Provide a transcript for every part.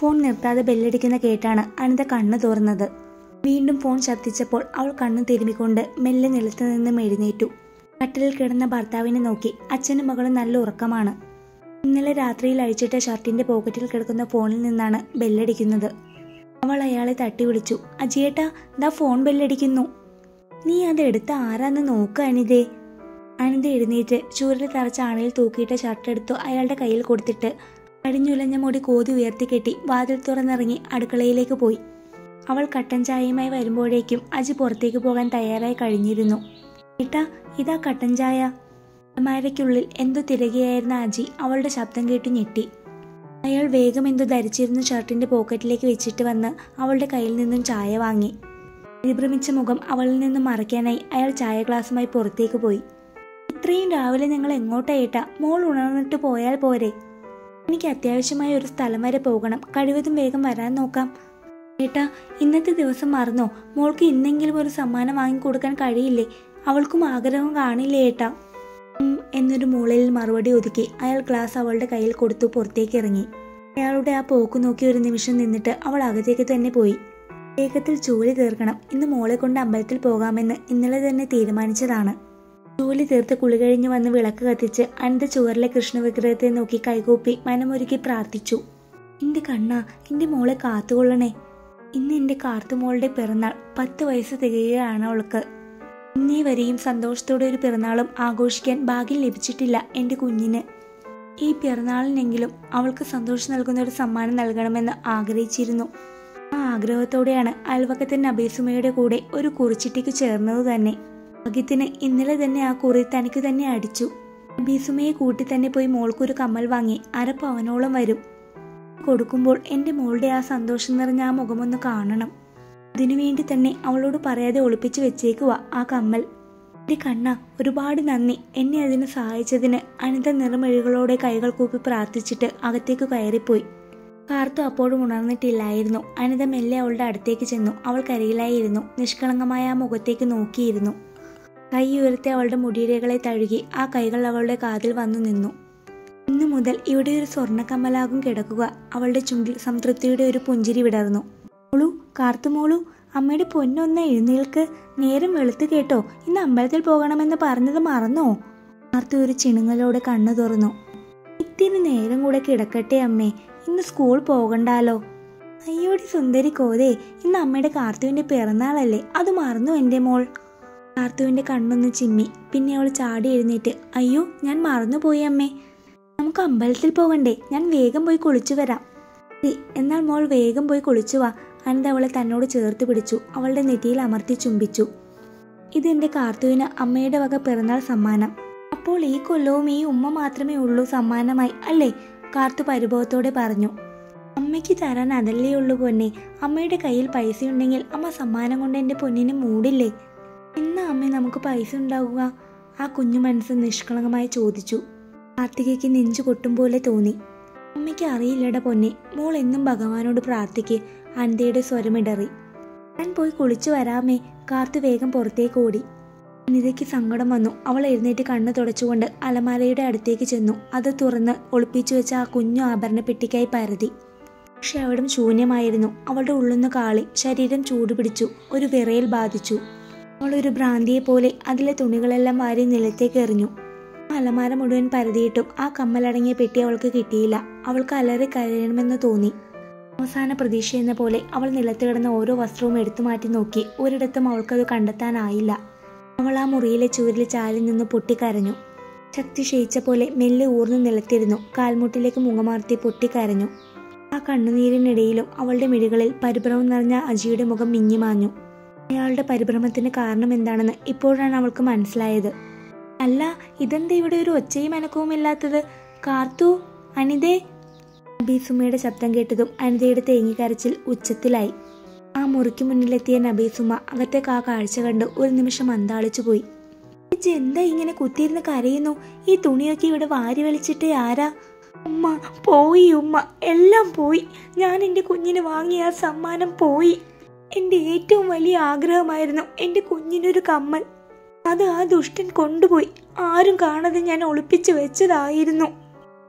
phone നിർത്താതെ ബെല്ലടിക്കുന്ന കേട്ടാണ് അനിത കണ്ണു തുറന്നത് വീണ്ടും ഫോൺ ശബ്ദിച്ചപ്പോൾ അവൾ കണ്ണു തിരുമിക്കൊണ്ട് മെല്ലെ നിലത്ത് നിന്നും എഴുന്നേറ്റു കട്ടിലിൽ കിടന്ന ഭർത്താവിനെ നോക്കി അച്ഛനും മകളും നല്ല ഉറക്കമാണ് ഇന്നലെ രാത്രിയിൽ അഴിച്ചിട്ട ഷർട്ടിന്റെ പോക്കറ്റിൽ കിടക്കുന്ന ഫോണിൽ നിന്നാണ് ബെല്ലടിക്കുന്നത് അവൾ അയാളെ തട്ടി വിളിച്ചു അജിയേട്ടാ ദാ ഫോൺ ബെല്ലടിക്കുന്നു നീ അത് എടുത്ത ആരാന്ന് നോക്ക് അനിതേ അനിത എഴുന്നേറ്റ് ചൂരിൽ തറച്ച ആണയിൽ തൂക്കിയിട്ട ഷർട്ട് എടുത്തു അയാളുടെ കയ്യിൽ കൊടുത്തിട്ട് അടിഞ്ഞുലഞ്ഞ മുടി കോതി ഉയർത്തിക്കെട്ടി വാതിൽ തുറന്നിറങ്ങി അടുക്കളയിലേക്ക് പോയി അവൾ കട്ടൻ ചായയുമായി വരുമ്പോഴേക്കും അജി പുറത്തേക്ക് പോകാൻ തയ്യാറായി കഴിഞ്ഞിരുന്നു ഏട്ടാ ഇതാ കട്ടൻ ചായ അലമാരയ്ക്കുള്ളിൽ എന്തോ തിരകെയായിരുന്ന അജി അവളുടെ ശബ്ദം കേട്ടു ഞെട്ടി അയാൾ വേഗം എന്തോ ധരിച്ചിരുന്ന ഷർട്ടിന്റെ പോക്കറ്റിലേക്ക് വെച്ചിട്ട് വന്ന് അവളുടെ കയ്യിൽ നിന്നും ചായ വാങ്ങി പരിഭ്രമിച്ച മുഖം അവളിൽ നിന്നും മറയ്ക്കാനായി അയാൾ ചായ ഗ്ലാസുമായി പുറത്തേക്ക് പോയി ഇത്രയും രാവിലെ നിങ്ങൾ എങ്ങോട്ടാ ഏട്ടാ മോൾ ഉണർന്നിട്ട് പോയാൽ പോരെ എനിക്ക് അത്യാവശ്യമായ ഒരു സ്ഥലം വരെ പോകണം കഴിവതും വേഗം വരാൻ നോക്കാം ഏട്ടാ ഇന്നത്തെ ദിവസം മറന്നോ മോൾക്ക് ഇന്നെങ്കിലും ഒരു സമ്മാനം വാങ്ങിക്കൊടുക്കാൻ കഴിയില്ലേ അവൾക്കും ആഗ്രഹം കാണില്ലേ ഏട്ടാ ഉം, എന്നൊരു മൂളയിൽ മറുപടി ഒതുക്കി അയാൾ ഗ്ലാസ് അവളുടെ കയ്യിൽ കൊടുത്തു പുറത്തേക്ക് ഇറങ്ങി അയാളുടെ ആ പോക്ക് നോക്കി ഒരു നിമിഷം നിന്നിട്ട് അവൾ അകത്തേക്ക് തന്നെ പോയി വേഗത്തിൽ ജോലി തീർക്കണം ഇന്ന് മോളെ കൊണ്ട് അമ്പലത്തിൽ പോകാമെന്ന് ഇന്നലെ തന്നെ തീരുമാനിച്ചതാണ് ജോലി തീർത്ത് കുളി കഴിഞ്ഞ് വന്ന് വിളക്ക് കത്തിച്ച് അനന്ത ചുവറിലെ കൃഷ്ണവിഗ്രഹത്തെ നോക്കി കൈകൂപ്പി മനമൊരുക്കി പ്രാർത്ഥിച്ചു എന്റെ കണ്ണ എന്റെ മോളെ കാത്തുകൊള്ളണേ ഇന്ന് എന്റെ കാർത്തുമോളുടെ പിറന്നാൾ പത്ത് വയസ്സ് തികയുകയാണ് അവൾക്ക് ഇന്നേ വരെയും സന്തോഷത്തോടെ ഒരു പിറന്നാളും ആഘോഷിക്കാൻ ഭാഗ്യം ലഭിച്ചിട്ടില്ല എന്റെ കുഞ്ഞിന് ഈ പിറന്നാളിനെങ്കിലും അവൾക്ക് സന്തോഷം നൽകുന്ന ഒരു സമ്മാനം നൽകണമെന്ന് ആഗ്രഹിച്ചിരുന്നു ആ ആഗ്രഹത്തോടെയാണ് അയൽവക്കത്തെ നബീസുമയുടെ കൂടെ ഒരു കുറിച്ചിട്ടിക്ക് ചേർന്നത് തന്നെ ഭാഗ്യത്തിന് ഇന്നലെ തന്നെ ആ കുറി തനിക്ക് തന്നെ അടിച്ചു നബീസുമയെ കൂട്ടി തന്നെ പോയി മോൾക്കൊരു കമ്മൽ വാങ്ങി അര പവനോളം വരും കൊടുക്കുമ്പോൾ എൻ്റെ മോളുടെ ആ സന്തോഷം നിറഞ്ഞ ആ മുഖമൊന്ന് കാണണം അതിനുവേണ്ടി തന്നെ അവളോട് പറയാതെ ഒളിപ്പിച്ചു വെച്ചേക്കുവാ ആ കമ്മൽ എന്റെ കണ്ണ ഒരുപാട് നന്ദി എന്നെ അതിന് സഹായിച്ചതിന് അനിത നിറമെഴുകളോടെ കൈകൾ കൂപ്പി പ്രാർത്ഥിച്ചിട്ട് അകത്തേക്ക് കയറിപ്പോയി കാർത്തു അപ്പോഴും ഉണർന്നിട്ടില്ലായിരുന്നു അനിത മെല്ലെ അവളുടെ അടുത്തേക്ക് ചെന്നു അവൾ കരിയിലായിരുന്നു നിഷ്കളങ്കമായ ആ മുഖത്തേക്ക് നോക്കിയിരുന്നു കൈ ഉയർത്തി അവളുടെ മുടിയിഴകളെ തഴുകി ആ കൈകൾ അവളുടെ കാതിൽ വന്നു നിന്നു ഇന്നു മുതൽ ഇവിടെ ഒരു സ്വർണ്ണക്കമ്മലാകും കിടക്കുക അവളുടെ ചുണ്ടിൽ സംതൃപ്തിയുടെ ഒരു പുഞ്ചിരി വിടർന്നു മോളു കാർത്തുമോളു അമ്മയുടെ പൊന്നൊന്ന് എഴുന്നേൽക്ക് നേരം വെളുത്ത് കേട്ടോ ഇന്ന് അമ്പലത്തിൽ പോകണമെന്ന് പറഞ്ഞത് മറന്നോ കാർത്തു ഒരു ചിണുങ്ങലോടെ കണ്ണു തുറന്നു ഇത്തിരി നേരം കൂടെ കിടക്കട്ടെ അമ്മേ ഇന്ന് സ്കൂൾ പോകണ്ടാലോ അയ്യോടി സുന്ദരി കോതേ ഇന്ന് അമ്മയുടെ കാർത്തുവിന്റെ പിറന്നാളല്ലേ അത് മറന്നു എൻ്റെ മോൾ കാർത്തുവിന്റെ കണ്ണൊന്ന് ചിമ്മി പിന്നെ അവൾ ചാടി എഴുന്നേറ്റ് അയ്യോ ഞാൻ മറന്നുപോയി അമ്മേ നമുക്ക് അമ്പലത്തിൽ പോകണ്ടേ ഞാൻ വേഗം പോയി കുളിച്ചു വരാം "ശരി, എന്നാൽ മോൾ വേഗം പോയി കുളിച്ചു വാ അനന്ത അവളെ തന്നോട് ചേർത്ത് പിടിച്ചു അവളുടെ നെറ്റിയിൽ അമർത്തി ചുംബിച്ചു ഇതെന്റെ കാർത്തുവിന് അമ്മയുടെ വക പിറന്നാൾ സമ്മാനം അപ്പോൾ ഈ കൊല്ലവും ഈ ഉമ്മ മാത്രമേ ഉള്ളൂ സമ്മാനമായി അല്ലേ കാർത്തു പരിഭവത്തോടെ പറഞ്ഞു അമ്മയ്ക്ക് തരാൻ അതല്ലേ ഉള്ളൂ പൊന്നെ അമ്മയുടെ കയ്യിൽ പൈസയുണ്ടെങ്കിൽ അമ്മ സമ്മാനം കൊണ്ട് എൻ്റെ പൊന്നിന് മൂടില്ലേ എന്നാ അമ്മ നമുക്ക് പൈസ ഉണ്ടാകുക ആ കുഞ്ഞു മനസ്സ് നിഷ്കളങ്കമായി ചോദിച്ചു കാർത്തികയ്ക്ക് നെഞ്ചു കൊട്ടും പോലെ തോന്നി അമ്മയ്ക്ക് അറിയില്ലട പൊന്നെ മോൾ എന്നും ഭഗവാനോട് പ്രാർത്ഥിക്ക് അനിതയുടെ സ്വരമിടറി ഞാൻ പോയി കുളിച്ചു വരാമേ കാർത്തു വേഗം പുറത്തേക്ക് ഓടി അനിതയ്ക്ക് സങ്കടം വന്നു അവൾ എഴുന്നേറ്റ് കണ്ണു തുടച്ചുകൊണ്ട് അലമാരയുടെ അടുത്തേക്ക് ചെന്നു അത് തുറന്ന് ഒളിപ്പിച്ചു വെച്ച ആ കുഞ്ഞു ആഭരണ പെട്ടിക്കായി പരതി പക്ഷെ അവിടം ശൂന്യമായിരുന്നു അവളുടെ ഉള്ളുന്ന് കാളി ശരീരം ചൂടുപിടിച്ചു ഒരു വിറയൽ ബാധിച്ചു അവൾ ഒരു ഭ്രാന്തിയെ പോലെ അതിലെ തുണികളെല്ലാം വാരി നിലത്തേക്ക് എറിഞ്ഞു ആ അലമാര മുഴുവൻ പരതിയിട്ടും ആ കമ്മലടങ്ങിയ പെട്ടി അവൾക്ക് കിട്ടിയില്ല അവൾക്ക് അലറി കരയണമെന്ന് തോന്നി അവസാന പ്രതീക്ഷ എന്ന പോലെ അവൾ നിലത്ത് കിടന്ന ഓരോ വസ്ത്രവും എടുത്തു മാറ്റി നോക്കി ഒരിടത്തും അവൾക്കത് കണ്ടെത്താനായില്ല അവൾ ആ മുറിയിലെ ചുവരിൽ ചാരി നിന്ന് പൊട്ടിക്കരഞ്ഞു ശക്തി ക്ഷയിച്ച പോലെ മെല്ലെ ഊർന്നു നിലത്തിരുന്നു കാൽമുട്ടിലേക്ക് മുഖമാർത്തി പൊട്ടിക്കരഞ്ഞു ആ കണ്ണുനീരിനിടയിലും അവളുടെ മിഴികളിൽ പരിഭ്രമം നിറഞ്ഞ അജിയുടെ മുഖം മിന്നിമാഞ്ഞു അയാളുടെ പരിഭ്രമത്തിന് കാരണം എന്താണെന്ന് ഇപ്പോഴാണ് അവൾക്ക് മനസ്സിലായത് അല്ല ഇതെന്താ ഇവിടെ ഒരു ഒച്ചയും അനക്കവും ഇല്ലാത്തത് കാർത്തു അനിതേ നബീസുമയുടെ ശബ്ദം കേട്ടതും അനിതയുടെ തേങ്ങിക്കരച്ചിൽ ഉച്ചത്തിലായി ആ മുറിക്ക് മുന്നിലെത്തിയ നബീസുമ അകത്തേക്ക് ആ കാഴ്ച കണ്ട് ഒരു നിമിഷം അന്താളിച്ചു പോയി "ഇജ്ജ് എന്താ ഇങ്ങനെ കുത്തിയിരുന്ന് കരയുന്നു ഈ തുണിയൊക്കെ ഇവിടെ വാരി വലിച്ചിട്ട് ആരാ ഉമ്മ പോയി ഉമ്മ എല്ലാം പോയി ഞാൻ എൻ്റെ കുഞ്ഞിന് വാങ്ങിയ ആ സമ്മാനം പോയി എൻ്റെ ഏറ്റവും വലിയ ആഗ്രഹമായിരുന്നു എൻ്റെ കുഞ്ഞിനൊരു കമ്മൽ അത് ആ ദുഷ്ടൻ കൊണ്ടുപോയി ആരും കാണാതെ ഞാൻ ഒളിപ്പിച്ചു വെച്ചതായിരുന്നു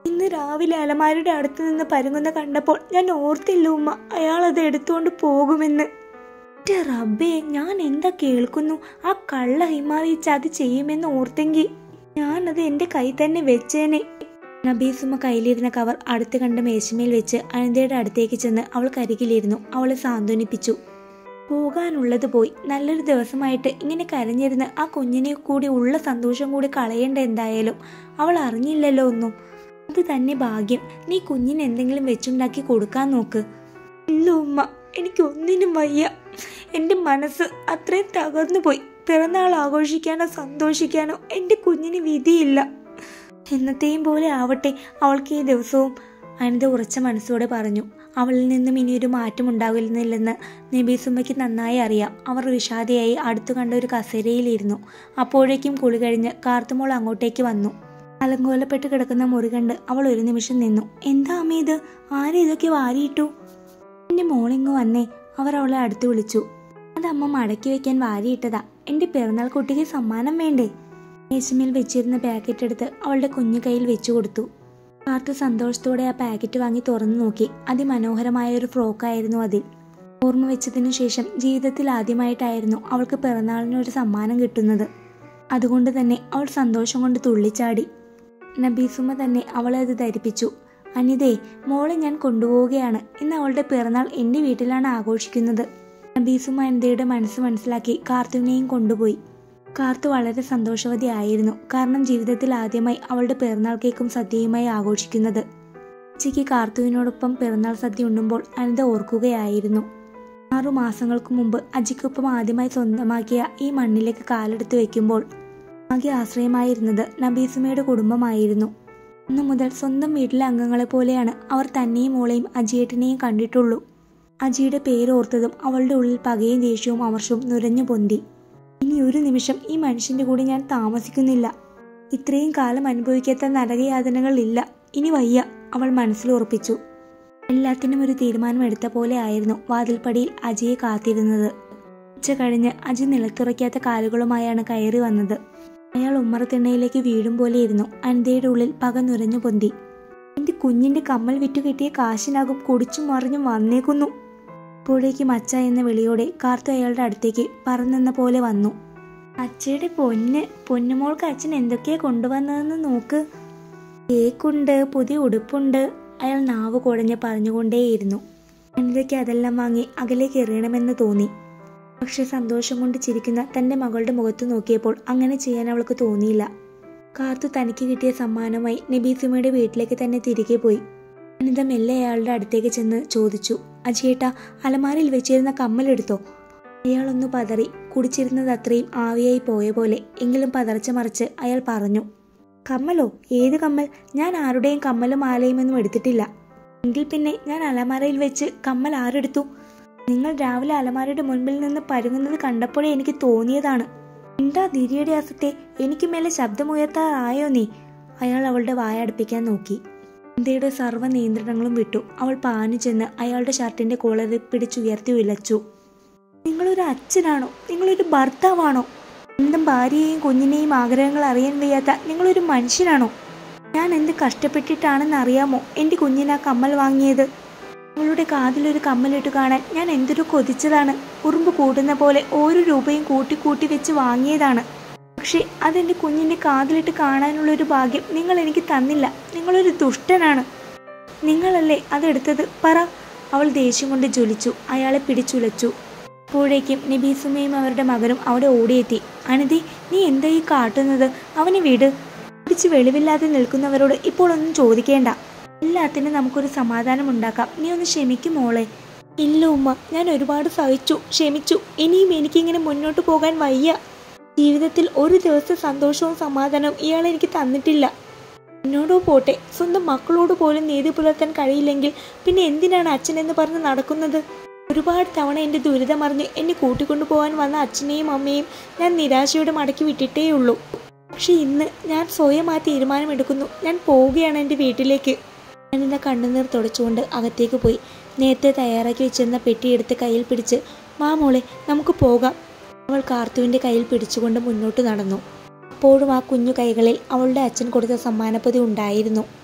ഇന്ന് രാവിലെ അലമാരുടെ അടുത്ത് നിന്ന് പരുങ്ങുന്ന കണ്ടപ്പോൾ ഞാൻ ഓർത്തില്ല ഉമ്മ അയാൾ അത് എടുത്തുകൊണ്ട് പോകുമെന്ന് എന്റെ റബ്ബേ ഞാൻ എന്താ കേൾക്കുന്നു ആ കള്ള ഹിമാറി ചതി ചെയ്യുമെന്ന് ഓർത്തെങ്കിൽ ഞാനത് എന്റെ കൈ തന്നെ വെച്ചേനെ നബീസുമ്മ കയ്യിലിരുന്ന കവർ അടുത്ത് കണ്ട മേശമേൽ വെച്ച് അനന്തയുടെ അടുത്തേക്ക് ചെന്ന് അവൾ കരികിലിരുന്നു അവളെ സാന്ത്വനിപ്പിച്ചു പോകാനുള്ളത് പോയി നല്ലൊരു ദിവസമായിട്ട് ഇങ്ങനെ കരഞ്ഞിരുന്ന് ആ കുഞ്ഞിനെ കൂടി ഉള്ള സന്തോഷം കൂടി കളയേണ്ട എന്തായാലും അവൾ അറിഞ്ഞില്ലല്ലോ ഒന്നും അത് തന്നെ ഭാഗ്യം നീ കുഞ്ഞിന് എന്തെങ്കിലും വെച്ചുണ്ടാക്കി കൊടുക്കാൻ നോക്ക് ഇല്ല ഉമ്മ എനിക്കൊന്നിനും വയ്യ എൻ്റെ മനസ്സ് അത്രയും തകർന്നു പോയി പിറന്നാൾ ആഘോഷിക്കാനോ സന്തോഷിക്കാനോ എൻ്റെ കുഞ്ഞിന് വിധിയില്ല എന്നത്തെയും പോലെ ആവട്ടെ അവൾക്ക് ഈ ദിവസവും അനിത ഉറച്ച മനസ്സോടെ പറഞ്ഞു അവളിൽ നിന്നും ഇനിയൊരു മാറ്റം ഉണ്ടാകുന്നില്ലെന്ന് നബീസുമ്മയ്ക്ക് നന്നായി അറിയാം അവർ വിഷാദയായി അടുത്തു കണ്ട ഒരു കസേരയിലിരുന്നു അപ്പോഴേക്കും കുളി കഴിഞ്ഞ് കാർത്തുമോൾ അങ്ങോട്ടേക്ക് വന്നു അലങ്കോലപ്പെട്ട് കിടക്കുന്ന മുറി കണ്ട് അവൾ ഒരു നിമിഷം നിന്നു എന്താ അമ്മ ഇത് ആരും ഇതൊക്കെ വാരിയിട്ടു എന്റെ മോളിങ്ങ് വന്നേ അവർ അവളെ അടുത്ത് വിളിച്ചു അത് അമ്മ മടക്കി വെക്കാൻ വാരിയിട്ടതാ എന്റെ പിറന്നാൾ കുട്ടിക്ക് സമ്മാനം വേണ്ടേ മേശമേൽ വെച്ചിരുന്ന പാക്കറ്റ് എടുത്ത് അവളുടെ കുഞ്ഞു കയ്യിൽ വെച്ചു കൊടുത്തു കാർത്തു സന്തോഷത്തോടെ ആ പാക്കറ്റ് വാങ്ങി തുറന്നു നോക്കി അതിമനോഹരമായ ഒരു ഫ്രോക്കായിരുന്നു അതിൽ ഓർമ്മ വെച്ചതിനു ശേഷം ജീവിതത്തിൽ ആദ്യമായിട്ടായിരുന്നു അവൾക്ക് പിറന്നാളിന് ഒരു സമ്മാനം കിട്ടുന്നത് അതുകൊണ്ട് തന്നെ അവൾ സന്തോഷം കൊണ്ട് തുള്ളിച്ചാടി നബീസുമ്മ തന്നെ അവളെ അത് ധരിപ്പിച്ചു അനിതേ മോളെ ഞാൻ കൊണ്ടുപോവുകയാണ് ഇന്ന് അവളുടെ പിറന്നാൾ എൻ്റെ വീട്ടിലാണ് ആഘോഷിക്കുന്നത് നബീസുമ്മ അനിതയുടെ മനസ്സ് മനസ്സിലാക്കി കാർത്തുവിനെയും കൊണ്ടുപോയി കാർത്തു വളരെ സന്തോഷവതിയായിരുന്നു കാരണം ജീവിതത്തിൽ ആദ്യമായി അവളുടെ പിറന്നാൾ കേക്കും സദ്യയുമായി ആഘോഷിക്കുന്നത് ഉച്ചയ്ക്ക് കാർത്തുവിനോടൊപ്പം പിറന്നാൾ സദ്യ ഉണ്ണുമ്പോൾ അനിത ഓർക്കുകയായിരുന്നു ആറു മാസങ്ങൾക്ക് മുമ്പ് അജിക്കൊപ്പം ആദ്യമായി സ്വന്തമാക്കിയ ഈ മണ്ണിലേക്ക് കാലെടുത്ത് വെക്കുമ്പോൾ ആകെ ആശ്രയമായിരുന്നത് നബീസുമയുടെ കുടുംബമായിരുന്നു അന്നു മുതൽ സ്വന്തം വീട്ടിലെ അംഗങ്ങളെ പോലെയാണ് അവർ തന്നെയും മോളെയും അജിയേട്ടനെയും കണ്ടിട്ടുള്ളൂ അജിയുടെ പേരോർത്തതും അവളുടെ ഉള്ളിൽ പകയും ദേഷ്യവും അമർഷവും നുരഞ്ഞു പൊന്തി ഇനി ഒരു നിമിഷം ഈ മനുഷ്യന്റെ കൂടെ ഞാൻ താമസിക്കുന്നില്ല ഇത്രയും കാലം അനുഭവിക്കാത്ത നരകയാതനകൾ ഇല്ല ഇനി വയ്യ അവൾ മനസ്സിൽ ഉറപ്പിച്ചു എല്ലാത്തിനും ഒരു തീരുമാനം എടുത്ത പോലെ ആയിരുന്നു വാതിൽപ്പടിയിൽ അജിയെ കാത്തിരുന്നത് ഉച്ച കഴിഞ്ഞ് അജി നിലത്തുറയ്ക്കാത്ത കാലുകളുമായാണ് കയറി വന്നത് അയാൾ ഉമ്മറത്തിണ്ണയിലേക്ക് വീഴും പോലെയിരുന്നു അനിതയുടെ ഉള്ളിൽ പക നുരഞ്ഞു പൊന്തി എന്റെ കുഞ്ഞിന്റെ കമ്മൽ വിറ്റു കിട്ടിയ കാശിനാകും കുടിച്ചും മറിഞ്ഞും വന്നേക്കുന്നു അപ്പോഴേക്കും അച്ഛ എന്ന വിളിയോടെ കാർത്തു അയാളുടെ അടുത്തേക്ക് പറന്നെന്ന പോലെ വന്നു അച്ഛയുടെ പൊന്ന് പൊന്നുമോൾക്ക് അച്ഛൻ എന്തൊക്കെയാ കൊണ്ടുവന്നതെന്ന് നോക്ക് കേക്കുണ്ട് പുതിയ ഉടുപ്പുണ്ട് അയാൾ നാവ് കുടഞ്ഞ് പറഞ്ഞുകൊണ്ടേയിരുന്നു അനിതയ്ക്ക് അതെല്ലാം വാങ്ങി അകലേക്ക് എറിയണമെന്ന് തോന്നി പക്ഷെ സന്തോഷം കൊണ്ട് ചിരിക്കുന്ന തന്റെ മകളുടെ മുഖത്ത് നോക്കിയപ്പോൾ അങ്ങനെ ചെയ്യാൻ അവൾക്ക് തോന്നിയില്ല കാർത്തു തനിക്ക് കിട്ടിയ സമ്മാനമായി നബീസുമയുടെ വീട്ടിലേക്ക് തന്നെ തിരികെ പോയി അനിത മെല്ലെ അയാളുടെ അടുത്തേക്ക് ചെന്ന് ചോദിച്ചു അജിയേട്ട അലമാരയിൽ വെച്ചിരുന്ന കമ്മലെടുത്തോ അയാളൊന്നു പതറി കുടിച്ചിരുന്നത് അത്രയും ആവിയായി പോയ പോലെ എങ്കിലും പതർച്ച മറിച്ച് അയാൾ പറഞ്ഞു കമ്മലോ ഏത് കമ്മൽ ഞാൻ ആരുടെയും കമ്മലും മാലയുമൊന്നും എടുത്തിട്ടില്ല എങ്കിൽ പിന്നെ ഞാൻ അലമാരയിൽ വെച്ച് കമ്മൽ ആരെടുത്തു നിങ്ങൾ രാവിലെ അലമാരയുടെ മുൻപിൽ നിന്ന് പരുങ്ങുന്നത് കണ്ടപ്പോഴേ എനിക്ക് തോന്നിയതാണ് എന്താ ദിരിയുടെ അസത്തെ എനിക്ക് മേലെ ശബ്ദമുയർത്താറായോ നീ അയാൾ അവളുടെ വായ അടുപ്പിക്കാൻ നോക്കി ഇന്ത്യയുടെ സർവ്വ നിയന്ത്രണങ്ങളും വിട്ടു അവൾ പാഞ്ഞു ചെന്ന് അയാളുടെ ഷർട്ടിന്റെ കോളറിൽ പിടിച്ചുയർത്തി ഉലച്ചു നിങ്ങളൊരു അച്ഛനാണോ നിങ്ങളൊരു ഭർത്താവാണോ സ്വന്തം ഭാര്യയെയും കുഞ്ഞിനെയും ആഗ്രഹങ്ങൾ അറിയാൻ വയ്യാത്ത നിങ്ങളൊരു മനുഷ്യനാണോ ഞാൻ എന്ത് കഷ്ടപ്പെട്ടിട്ടാണെന്ന് അറിയാമോ എൻ്റെ കുഞ്ഞിന് ആ കമ്മൽ വാങ്ങിയത് അവളുടെ കാതിലൊരു കമ്മലിട്ട് കാണാൻ ഞാൻ എന്തൊരു കൊതിച്ചതാണ് ഉറുമ്പ് കൂട്ടുന്ന പോലെ ഓരോ രൂപയും കൂട്ടി കൂട്ടി വെച്ച് വാങ്ങിയതാണ് പക്ഷേ അതെൻ്റെ കുഞ്ഞിൻ്റെ കാതിലിട്ട് കാണാനുള്ള ഒരു ഭാഗ്യം നിങ്ങൾ എനിക്ക് തന്നില്ല നിങ്ങളൊരു ദുഷ്ടനാണ് നിങ്ങളല്ലേ അതെടുത്തത് പറ അവൾ ദേഷ്യം കൊണ്ട് ജ്വലിച്ചു അയാളെ പിടിച്ചുലച്ചു അപ്പോഴേക്കും നബീസുമയും അവരുടെ മകനും അവിടെ ഓടിയെത്തി അനതി നീ എന്താ ഈ കാട്ടുന്നത് അവനെ വിട് പിടിച്ച് വെളിവില്ലാതെ നിൽക്കുന്നവരോട് ഇപ്പോൾ ഒന്നും ചോദിക്കേണ്ട എല്ലാത്തിനും നമുക്കൊരു സമാധാനം ഉണ്ടാക്കാം നീ ഒന്ന് ക്ഷമിക്കും മോളെ ഇല്ല ഉമ്മ ഞാൻ ഒരുപാട് സഹിച്ചു ക്ഷമിച്ചു ഇനിയും എനിക്കിങ്ങനെ മുന്നോട്ട് പോകാൻ വയ്യ ജീവിതത്തിൽ ഒരു ദിവസം സന്തോഷവും സമാധാനവും ഇയാൾ എനിക്ക് തന്നിട്ടില്ല എന്നോടോ പോട്ടെ സ്വന്തം മക്കളോട് പോലും നീതി പുലർത്താൻ കഴിയില്ലെങ്കിൽ പിന്നെ എന്തിനാണ് അച്ഛൻ എന്ന് പറഞ്ഞ് നടക്കുന്നത് ഒരുപാട് തവണ എൻ്റെ ദുരിതമറിഞ്ഞ് എന്നെ കൂട്ടിക്കൊണ്ടു പോകാൻ വന്ന അച്ഛനെയും അമ്മയും ഞാൻ നിരാശയോടെ മടക്കി വിട്ടിട്ടേയുള്ളൂ പക്ഷെ ഇന്ന് ഞാൻ സ്വയം ആ തീരുമാനമെടുക്കുന്നു ഞാൻ പോവുകയാണ് എൻ്റെ വീട്ടിലേക്ക് ഞാനിന്ന കണ്ണുനീർ തുടച്ചുകൊണ്ട് അകത്തേക്ക് പോയി നേരത്തെ തയ്യാറാക്കി വെച്ചിരുന്ന പെട്ടിയെടുത്ത് കയ്യിൽ പിടിച്ച് മാ മോളെ നമുക്ക് പോകാം അവൾ കാർത്തുവിൻ്റെ കയ്യിൽ പിടിച്ചുകൊണ്ട് മുന്നോട്ട് നടന്നു അപ്പോഴും ആ കുഞ്ഞു കൈകളിൽ അവളുടെ അച്ഛൻ കൊടുത്ത സമ്മാനപ്പൊതി ഉണ്ടായിരുന്നു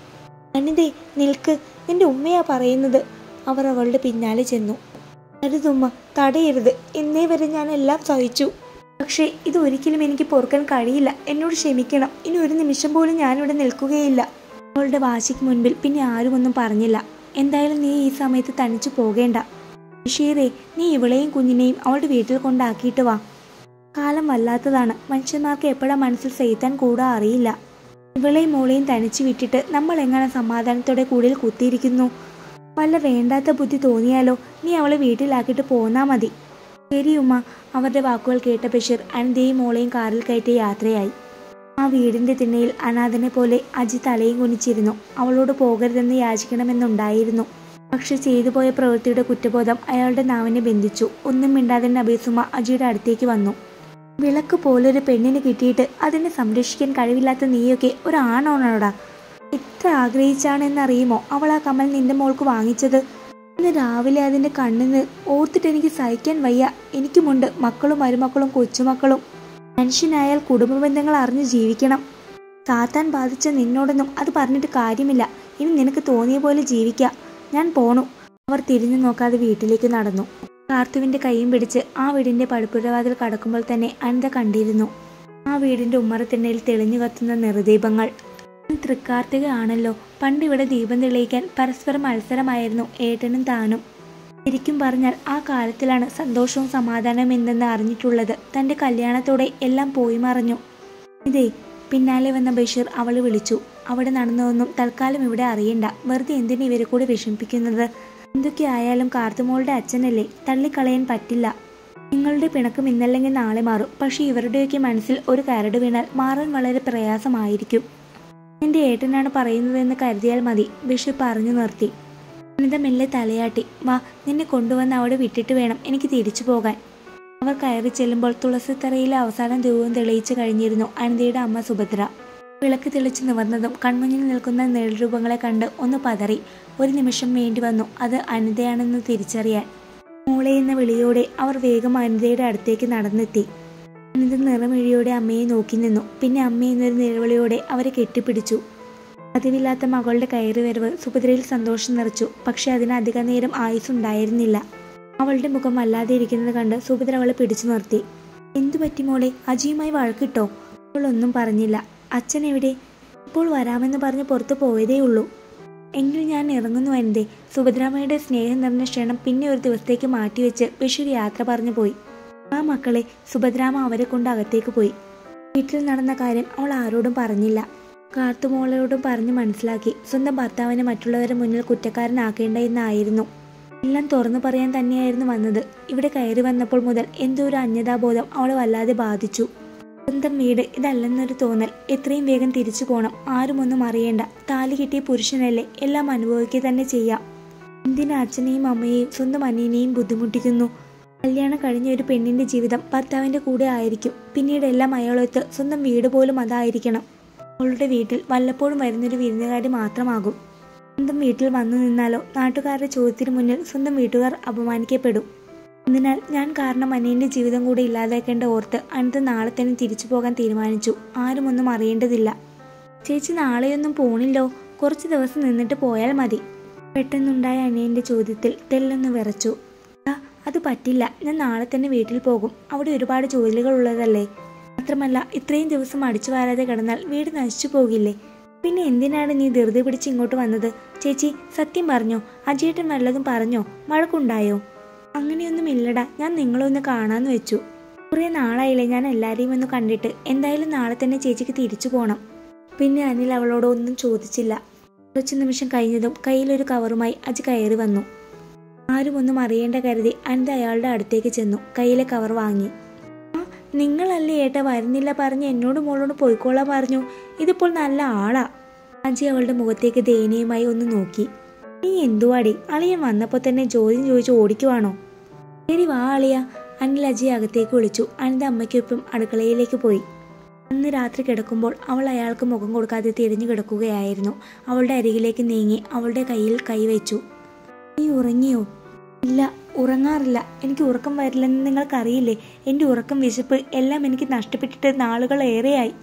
അനിതേ നിൽക്ക് നിന്റെ ഉമ്മയാ പറയുന്നത് അവർ അവളുടെ പിന്നാലെ ചെന്നു അരുതുമ്മ തടയരുത് എന്നേ വരെ ഞാൻ എല്ലാം സഹിച്ചു പക്ഷേ ഇത് ഒരിക്കലും എനിക്ക് പൊറുക്കാൻ കഴിയില്ല എന്നോട് ക്ഷമിക്കണം ഇനി ഒരു നിമിഷം പോലും ഞാനിവിടെ നിൽക്കുകയില്ല അവളുടെ വാശിക്ക് മുൻപിൽ പിന്നെ ആരും ഒന്നും പറഞ്ഞില്ല എന്തായാലും നീ ഈ സമയത്ത് തനിച്ചു പോകേണ്ട ബഷീറേ നീ ഇവളെയും കുഞ്ഞിനെയും അവളുടെ വീട്ടിൽ കൊണ്ടാക്കിയിട്ട് വാ കാലം വല്ലാത്തതാണ് മനുഷ്യന്മാർക്ക് എപ്പോഴാ മനസ്സിൽ സഹിത്താൻ കൂടാ അറിയില്ല ഇവളെയും മോളെയും തനിച്ചു വിട്ടിട്ട് നമ്മൾ എങ്ങനെ സമാധാനത്തോടെ കൂടുതൽ കുത്തിയിരിക്കുന്നു വല്ല വേണ്ടാത്ത ബുദ്ധി തോന്നിയാലോ നീ അവളെ വീട്ടിലാക്കിയിട്ട് പോന്നാ മതി ശരി ഉമ്മ അവരുടെ വാക്കുകൾ കേട്ട ബഷീർ അനന്തയും മോളെയും കാറിൽ കയറ്റി യാത്രയായി ആ വീടിന്റെ തിണ്ണയിൽ അനാഥനെ പോലെ അജി തലയും കുനിച്ചിരുന്നു അവളോട് പോകരുതെന്ന് യാചിക്കണമെന്നുണ്ടായിരുന്നു പക്ഷെ ചെയ്തു പോയ പ്രവൃത്തിയുടെ കുറ്റബോധം അയാളുടെ നാവിനെ ബന്ധിച്ചു ഒന്നും മിണ്ടാതെ നബീസുമ അജിയുടെ അടുത്തേക്ക് വന്നു വിളക്ക് പോലൊരു പെണ്ണിന് കിട്ടിയിട്ട് അതിനെ സംരക്ഷിക്കാൻ കഴിവില്ലാത്ത നീയൊക്കെ ഒരാണോണോടാ എത്ര ആഗ്രഹിച്ചാണെന്നറിയുമോ അവൾ ആ കമൽ നിന്റെ മോൾക്ക് വാങ്ങിച്ചത് ഇന്ന് രാവിലെ അതിന്റെ കണ്ണിന് ഓർത്തിട്ട് എനിക്ക് സഹിക്കാൻ വയ്യ എനിക്കുമുണ്ട് മക്കളും മരുമക്കളും കൊച്ചുമക്കളും മനുഷ്യനായാൽ കുടുംബ ബന്ധങ്ങൾ അറിഞ്ഞ് ജീവിക്കണം സാത്താൻ ബാധിച്ച നിന്നോടൊന്നും അത് പറഞ്ഞിട്ട് കാര്യമില്ല ഇനി നിനക്ക് തോന്നിയ പോലെ ജീവിക്കാം ഞാൻ പോണു അവർ തിരിഞ്ഞു നോക്കാതെ വീട്ടിലേക്ക് നടന്നു കാർത്തുവിന്റെ കൈയും പിടിച്ച് ആ വീടിന്റെ പടുപ്പുരവാതിൽ കടക്കുമ്പോൾ തന്നെ അനിത കണ്ടിരുന്നു ആ വീടിന്റെ ഉമ്മറത്തിണ്ണയിൽ തെളിഞ്ഞു കത്തുന്ന നിറദീപങ്ങൾ ഇന്ന് തൃക്കാർത്തിക ആണല്ലോ പണ്ട് ഇവിടെ ദീപം തെളിയിക്കാൻ പരസ്പരം മത്സരമായിരുന്നു ഏട്ടനും താനും ശരിക്കും പറഞ്ഞാൽ ആ കാലത്തിലാണ് സന്തോഷവും സമാധാനവും എന്തെന്ന് അറിഞ്ഞിട്ടുള്ളത് തന്റെ കല്യാണത്തോടെ എല്ലാം പോയി മറഞ്ഞു ഇതേ പിന്നാലെ വന്ന ബഷീർ അവളെ വിളിച്ചു അവിടെ നടന്നതൊന്നും തൽക്കാലം ഇവിടെ അറിയണ്ട വെറുതെ എന്തിനു ഇവരെ കൂടി വിഷമിപ്പിക്കുന്നത് എന്തൊക്കെ ആയാലും കാർത്തുമോളുടെ അച്ഛനല്ലേ തള്ളിക്കളയാൻ പറ്റില്ല നിങ്ങളുടെ പിണക്കം ഇന്നല്ലെങ്കിൽ നാളെ മാറും പക്ഷെ ഇവരുടെയൊക്കെ മനസ്സിൽ ഒരു കരട് വീണാൽ മാറാൻ വളരെ പ്രയാസമായിരിക്കും എന്റെ ഏട്ടനാണ് പറയുന്നതെന്ന് കരുതിയാൽ മതി ബഷീർ പറഞ്ഞു നിർത്തി അനിത മെല്ലെ തലയാട്ടി വാ നിന്നെ കൊണ്ടുവന്ന് അവിടെ വിട്ടിട്ട് വേണം എനിക്ക് തിരിച്ചു പോകാൻ അവർ കയറി ചെല്ലുമ്പോൾ തുളസിത്തറയിലെ അവസാനം ധ്രുവം തെളിയിച്ചു കഴിഞ്ഞിരുന്നു അനിതയുടെ അമ്മ സുഭദ്ര വിളക്ക് തെളിച്ച് നിവർന്നതും കൺമുന്നിൽ നിൽക്കുന്ന നേൾരൂപങ്ങളെ കണ്ട് ഒന്ന് പതറി ഒരു നിമിഷം വേണ്ടി വന്നു അത് അനിതയാണെന്ന് തിരിച്ചറിയാൻ മോളെ എന്ന വിളിയോടെ അവർ വേഗം അനിതയുടെ അടുത്തേക്ക് നടന്നെത്തി അനിത നിറമിഴിയോടെ അമ്മയെ നോക്കി നിന്നു പിന്നെ അമ്മ എന്നൊരു നിലവിളിയോടെ അവരെ കെട്ടിപ്പിടിച്ചു പതിവില്ലാത്ത മകളുടെ കയറി വരവ് സുഭദ്രയിൽ സന്തോഷം നിറച്ചു പക്ഷെ അതിന് അധിക നേരം ആയുസുണ്ടായിരുന്നില്ല അവളുടെ മുഖം വല്ലാതെ ഇരിക്കുന്നത് കണ്ട് സുഭദ്ര അവളെ പിടിച്ചു നിർത്തി എന്തു പറ്റി മോളെ അജിയുമായി വഴക്കിട്ടോ അവൾ ഒന്നും പറഞ്ഞില്ല അച്ഛൻ എവിടെ ഇപ്പോൾ വരാമെന്ന് പറഞ്ഞ് പുറത്തു പോയതേ ഉള്ളൂ എങ്കിൽ ഞാൻ ഇറങ്ങുന്നു എന്തേ സുഭദ്രാമ്മയുടെ സ്നേഹം നിറഞ്ഞ ക്ഷണം പിന്നെ ഒരു ദിവസത്തേക്ക് മാറ്റിവെച്ച് ബഷീർ യാത്ര പറഞ്ഞു പോയി ആ മക്കളെ സുഭദ്രാമ അവരെ കൊണ്ട് അകത്തേക്ക് പോയി വീട്ടിൽ നടന്ന കാര്യം അവൾ ആരോടും പറഞ്ഞില്ല കാർത്തുമോളോടും പറഞ്ഞ് മനസ്സിലാക്കി സ്വന്തം ഭർത്താവിനെ മറ്റുള്ളവരുടെ മുന്നിൽ കുറ്റക്കാരനാക്കേണ്ട എന്നായിരുന്നു എല്ലാം തുറന്നു പറയാൻ തന്നെയായിരുന്നു വന്നത് ഇവിടെ കയറി വന്നപ്പോൾ മുതൽ എന്തോ ഒരു അന്യതാബോധം അവളെ വല്ലാതെ ബാധിച്ചു സ്വന്തം വീട് ഇതല്ലെന്നൊരു തോന്നൽ എത്രയും വേഗം തിരിച്ചു പോകണം ആരും ഒന്നും അറിയേണ്ട താലി കിട്ടിയ പുരുഷനല്ലേ എല്ലാം അനുഭവിക്കുക തന്നെ ചെയ്യാം എന്തിനാ അച്ഛനെയും അമ്മയെയും സ്വന്തം അനിയനെയും ബുദ്ധിമുട്ടിക്കുന്നു കല്യാണം കഴിഞ്ഞ ഒരു പെണ്ണിന്റെ ജീവിതം ഭർത്താവിന്റെ കൂടെ ആയിരിക്കും പിന്നീട് എല്ലാം അയാളൊത്ത് സ്വന്തം വീട് പോലും അതായിരിക്കണം അവളുടെ വീട്ടിൽ വല്ലപ്പോഴും വരുന്നൊരു വിരുന്നുകാരി മാത്രമാകും സ്വന്തം വീട്ടിൽ വന്നു നിന്നാലോ നാട്ടുകാരുടെ ചോദ്യത്തിന് മുന്നിൽ സ്വന്തം വീട്ടുകാർ അപമാനിക്കപ്പെടും അതിനാൽ ഞാൻ കാരണം അനിയന്റെ ജീവിതം കൂടെ ഇല്ലാതാക്കേണ്ട ഓർത്ത് അനിത നാളെ തന്നെ തിരിച്ചു പോകാൻ തീരുമാനിച്ചു ആരും ഒന്നും അറിയേണ്ടതില്ല ചേച്ചി നാളെയൊന്നും പോണില്ലോ കുറച്ച് ദിവസം നിന്നിട്ട് പോയാൽ മതി പെട്ടെന്നുണ്ടായ അനിയന്റെ ചോദ്യത്തിൽ തെല്ലൊന്ന് വിറച്ചു "ആ, അത് പറ്റില്ല ഞാൻ നാളെ തന്നെ വീട്ടിൽ പോകും അവിടെ ഒരുപാട് ജോലികൾ ഉള്ളതല്ലേ മാത്രമല്ല ഇത്രയും ദിവസം അടിച്ചു വാരാതെ കിടന്നാൽ വീട് നശിച്ചു പോകില്ലേ പിന്നെ എന്തിനാണ് നീ ധൃതി പിടിച്ച് ഇങ്ങോട്ട് വന്നത് ചേച്ചി സത്യം പറഞ്ഞോ അജയേട്ടൻ വല്ലതും പറഞ്ഞോ മഴക്കുണ്ടായോ അങ്ങനെയൊന്നും ഇല്ലടാ ഞാൻ നിങ്ങളെ ഒന്ന് കാണാന്ന് വെച്ചു കുറേ നാളായില്ലേ ഞാൻ എല്ലാരെയും ഒന്ന് കണ്ടിട്ട് എന്തായാലും നാളെ തന്നെ ചേച്ചിക്ക് തിരിച്ചു പോകണം പിന്നെ അനിൽ അവളോട് ഒന്നും ചോദിച്ചില്ല കുറച്ചു നിമിഷം കഴിഞ്ഞതും കയ്യിലൊരു കവറുമായി അജി കയറി വന്നു ആരും ഒന്നും അറിയേണ്ട കരുതി അനിത അയാളുടെ അടുത്തേക്ക് ചെന്നു കയ്യിലെ കവർ വാങ്ങി ആ നിങ്ങളല്ലേ ഏട്ട വരുന്നില്ല പറഞ്ഞ് എന്നോട് മോളോട് പോയിക്കോളാൻ പറഞ്ഞു ഇതിപ്പോൾ നല്ല ആളാ അജി അവളുടെ മുഖത്തേക്ക് ദയനീയമായി ഒന്ന് നോക്കി നീ എന്തുവാടി അളിയൻ വന്നപ്പോൾ തന്നെ ചോദ്യം ചോദിച്ച് ഓടിക്കുവാണോ ശരി വാ അളിയ അനിൽ അജിയെ അകത്തേക്ക് വിളിച്ചു അനിത അമ്മയ്ക്കൊപ്പം അടുക്കളയിലേക്ക് പോയി അന്ന് രാത്രി കിടക്കുമ്പോൾ അവൾ അയാൾക്ക് മുഖം കൊടുക്കാതെ തിരിഞ്ഞു കിടക്കുകയായിരുന്നു അവളുടെ അരികിലേക്ക് നീങ്ങി അവളുടെ കയ്യിൽ കൈവച്ചു നീ ഉറങ്ങിയോ ഇല്ല ഉറങ്ങാറില്ല എനിക്ക് ഉറക്കം വരില്ലെന്ന് നിങ്ങൾക്കറിയില്ലേ എൻ്റെ ഉറക്കം വിശപ്പ് എല്ലാം എനിക്ക് നഷ്ടപ്പെട്ടിട്ട് നാളുകൾ ഏറെയായി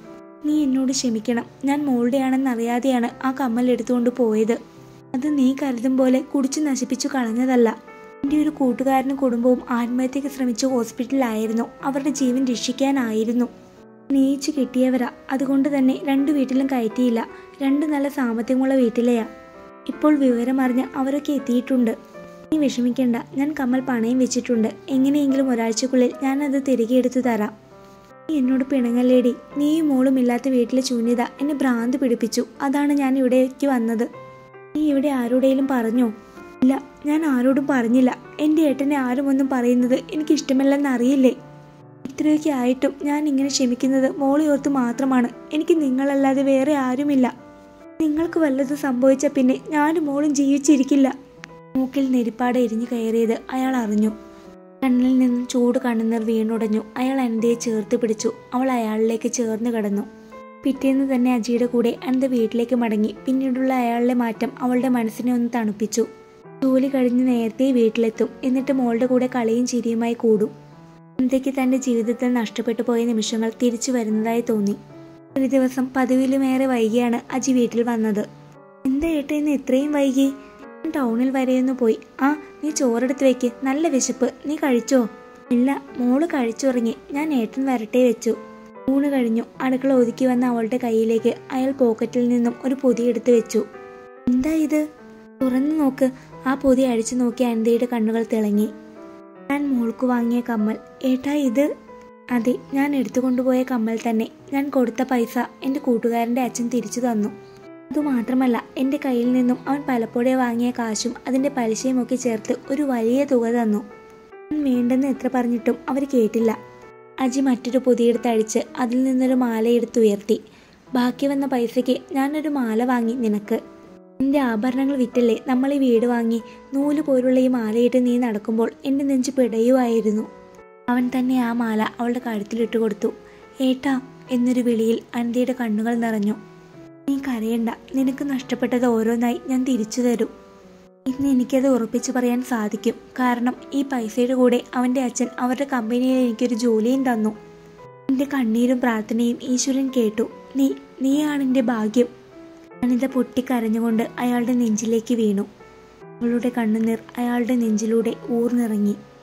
നീ എന്നോട് ക്ഷമിക്കണം ഞാൻ മോളുടെയാണെന്നറിയാതെയാണ് ആ കമ്മൽ എടുത്തുകൊണ്ട് പോയത് അത് നീ കരുതും പോലെ കുടിച്ചു നശിപ്പിച്ചു കളഞ്ഞതല്ല എൻ്റെ ഒരു കൂട്ടുകാരനും കുടുംബവും ആത്മഹത്യക്ക് ശ്രമിച്ച് ഹോസ്പിറ്റലിലായിരുന്നു അവരുടെ ജീവൻ രക്ഷിക്കാനായിരുന്നു സ്നേഹിച്ചു കിട്ടിയവരാ അതുകൊണ്ട് തന്നെ രണ്ടു വീട്ടിലും കയറ്റിയില്ല രണ്ട് നല്ല സാമ്പത്തികമുള്ള വീട്ടിലെയാ ഇപ്പോൾ വിവരമറിഞ്ഞ് അവരൊക്കെ എത്തിയിട്ടുണ്ട് നീ വിഷമിക്കേണ്ട ഞാൻ കമ്മൽ പണയം വെച്ചിട്ടുണ്ട് എങ്ങനെയെങ്കിലും ഒരാഴ്ചക്കുള്ളിൽ ഞാനത് തിരികെ എടുത്തു തരാം നീ എന്നോട് പിണങ്ങല്ലേടി നീയും മോളും ഇല്ലാത്ത വീട്ടിലെ ശൂന്യത എന്നെ ഭ്രാന്ത് പിടിപ്പിച്ചു അതാണ് ഞാൻ ഇവിടേക്ക് വന്നത് നീ ഇവിടെ ആരോടെങ്കിലും പറഞ്ഞോ ഇല്ല ഞാൻ ആരോടും പറഞ്ഞില്ല എൻ്റെ ഏട്ടനെ ആരും ഒന്നും പറയുന്നത് എനിക്ക് ഇഷ്ടമല്ലെന്ന് അറിയില്ലേ ഇത്രയൊക്കെ ആയിട്ടും ഞാൻ ഇങ്ങനെ ക്ഷമിക്കുന്നത് മോളെ ഓർത്ത് മാത്രമാണ് എനിക്ക് നിങ്ങളല്ലാതെ വേറെ ആരുമില്ല നിങ്ങൾക്ക് വല്ലതും സംഭവിച്ച പിന്നെ ഞാനും മോളും ജീവിച്ചിരിക്കില്ല മൂക്കിൽ നെരിപ്പാട് എരിഞ്ഞു കയറിയത് അയാൾ അറിഞ്ഞു കണ്ണിൽ നിന്നും ചൂട് കണ്ണുനീർ വീണുടഞ്ഞു അയാൾ അനന്തയെ ചേർത്ത് പിടിച്ചു അവൾ അയാളിലേക്ക് ചേർന്ന് കിടന്നു പിറ്റേന്ന് തന്നെ അജിയുടെ കൂടെ അനന്ത വീട്ടിലേക്ക് മടങ്ങി പിന്നീടുള്ള അയാളുടെ മാറ്റം അവളുടെ മനസ്സിനെ ഒന്ന് തണുപ്പിച്ചു ജോലി കഴിഞ്ഞ് നേരത്തെ വീട്ടിലെത്തും എന്നിട്ട് മോളുടെ കൂടെ കളിയും ചിരിയുമായി കൂടും അനന്തയ്ക്ക് തന്റെ ജീവിതത്തിൽ നഷ്ടപ്പെട്ടു പോയ നിമിഷങ്ങൾ തിരിച്ചു വരുന്നതായി തോന്നി ഒരു ദിവസം പതിവിലുമേറെ വൈകിയാണ് അജി വീട്ടിൽ വന്നത് എന്താ ഏട്ടാ ഇന്ന് ഇത്രയും വൈകി ഞാൻ ടൗണിൽ വരെയൊന്ന് പോയി ആ നീ ചോറെടുത്ത് വെക്ക് നല്ല വിശപ്പ് നീ കഴിച്ചോ ഇല്ല മോള് കഴിച്ചുറങ്ങി ഞാൻ ഏട്ടൻ വരട്ടെ വെച്ചു ഊണ് കഴിഞ്ഞു അടുക്കള ഒതുക്കി വന്ന അവളുടെ കയ്യിലേക്ക് അയാൾ പോക്കറ്റിൽ നിന്നും ഒരു പൊതി എടുത്തു വെച്ചു എന്താ ഇത് തുറന്നു നോക്ക് ആ പൊതി അഴിച്ചു നോക്കി അനന്തയുടെ കണ്ണുകൾ തിളങ്ങി ഞാൻ മോൾക്ക് വാങ്ങിയ കമ്മൽ ഏട്ടാ ഇത് അതെ ഞാൻ എടുത്തുകൊണ്ടുപോയ കമ്മൽ തന്നെ ഞാൻ കൊടുത്ത പൈസ എൻ്റെ കൂട്ടുകാരൻ്റെ അച്ഛൻ തിരിച്ചു തന്നു അതുമാത്രമല്ല എൻ്റെ കയ്യിൽ നിന്നും അവൻ പലപ്പോഴേ വാങ്ങിയ കാശും അതിൻ്റെ പലിശയും ഒക്കെ ചേർത്ത് ഒരു വലിയ തുക തന്നു ഞാൻ വേണ്ടെന്ന് എത്ര പറഞ്ഞിട്ടും അവർ കേട്ടില്ല അജി മറ്റൊരു പൊതിയെടുത്ത് അഴിച്ച് അതിൽ നിന്നൊരു മാലയെടുത്ത് ഉയർത്തി ബാക്കി വന്ന പൈസയ്ക്ക് ഞാനൊരു മാല വാങ്ങി നിനക്ക് എൻ്റെ ആഭരണങ്ങൾ വിറ്റല്ലേ നമ്മൾ ഈ വീട് വാങ്ങി നൂല് പോലുള്ള ഈ മാലയിട്ട് നീ നടക്കുമ്പോൾ എൻ്റെ നെഞ്ച് പിടയുമായിരുന്നു അവൻ തന്നെ ആ മാല അവളുടെ കഴുത്തിലിട്ട് കൊടുത്തു ഏട്ടാ എന്നൊരു വിളിയിൽ അനന്തയുടെ കണ്ണുകൾ നിറഞ്ഞു നീ കരയണ്ട നിനക്ക് നഷ്ടപ്പെട്ടത് ഓരോന്നായി ഞാൻ തിരിച്ചു തരും ഇന്ന് എനിക്കത് ഉറപ്പിച്ചു പറയാൻ സാധിക്കും കാരണം ഈ പൈസയുടെ കൂടെ അവൻ്റെ അച്ഛൻ അവരുടെ കമ്പനിയിൽ എനിക്കൊരു ജോലിയും തന്നു എൻ്റെ കണ്ണീരും പ്രാർത്ഥനയും ഈശ്വരൻ കേട്ടു നീ നീയാണ് എൻ്റെ ഭാഗ്യം അനിത പൊട്ടിക്കരഞ്ഞുകൊണ്ട് അയാളുടെ നെഞ്ചിലേക്ക് വീണു അവളുടെ കണ്ണുനീർ അയാളുടെ നെഞ്ചിലൂടെ ഊർന്നിറങ്ങി